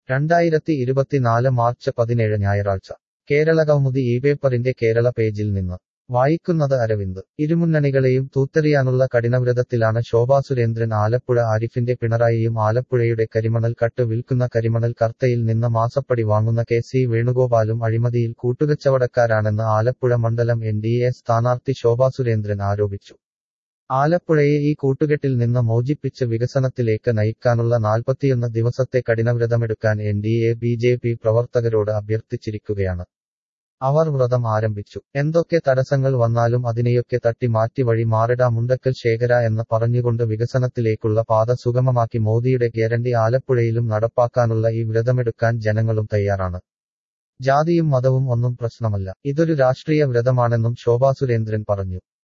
രണ്ടായിരത്തി ഇരുപത്തിനാല് മാർച്ച് പതിനേഴ് ഞായറാഴ്ച കേരളകൗമുദി ഈ പേപ്പറിന്റെ കേരള പേജിൽ നിന്ന് വായിക്കുന്നത് അരവിന്ദ് ഇരുമുന്നണികളെയും തൂത്തെറിയാനുള്ള കഠിനവ്രതത്തിലാണ് ശോഭാ സുരേന്ദ്രൻ ആലപ്പുഴ ആരിഫിന്റെ പിണറായിയും ആലപ്പുഴയുടെ കരിമണൽ കട്ട് വിൽക്കുന്ന കരിമണൽ കർത്തയിൽ നിന്ന് മാസപ്പടി വാങ്ങുന്ന കെ സി വേണുഗോപാലും അഴിമതിയിൽ കൂട്ടുകച്ചവടക്കാരാണെന്ന് ആലപ്പുഴ മണ്ഡലം എൻ ഡി എ സ്ഥാനാർത്ഥി ശോഭാ സുരേന്ദ്രൻ ആരോപിച്ചു ആലപ്പുഴയെ ഈ കൂട്ടുകെട്ടിൽ നിന്ന് മോചിപ്പിച്ച് വികസനത്തിലേക്ക് നയിക്കാനുള്ള നാൽപ്പത്തിയൊന്ന് ദിവസത്തെ കഠിനവ്രതമെടുക്കാൻ N D A B J P പ്രവർത്തകരോട് അഭ്യർത്ഥിച്ചിരിക്കുകയാണ് അവർ വ്രതം ആരംഭിച്ചു എന്തൊക്കെ തടസ്സങ്ങൾ വന്നാലും അതിനെയൊക്കെ തട്ടി മാറ്റി വഴി മാറിട മുണ്ടക്കൽ ശേഖര എന്ന് പറഞ്ഞുകൊണ്ട് വികസനത്തിലേക്കുള്ള പാത സുഗമമാക്കി മോദിയുടെ ഗ്യാരണ്ടി ആലപ്പുഴയിലും നടപ്പാക്കാനുള്ള ഈ വ്രതമെടുക്കാൻ ജനങ്ങളും തയ്യാറാണ് ജാതിയും മതവും ഒന്നും പ്രശ്നമല്ല ഇതൊരു രാഷ്ട്രീയ വ്രതമാണെന്നും ശോഭാ സുരേന്ദ്രൻ പറഞ്ഞു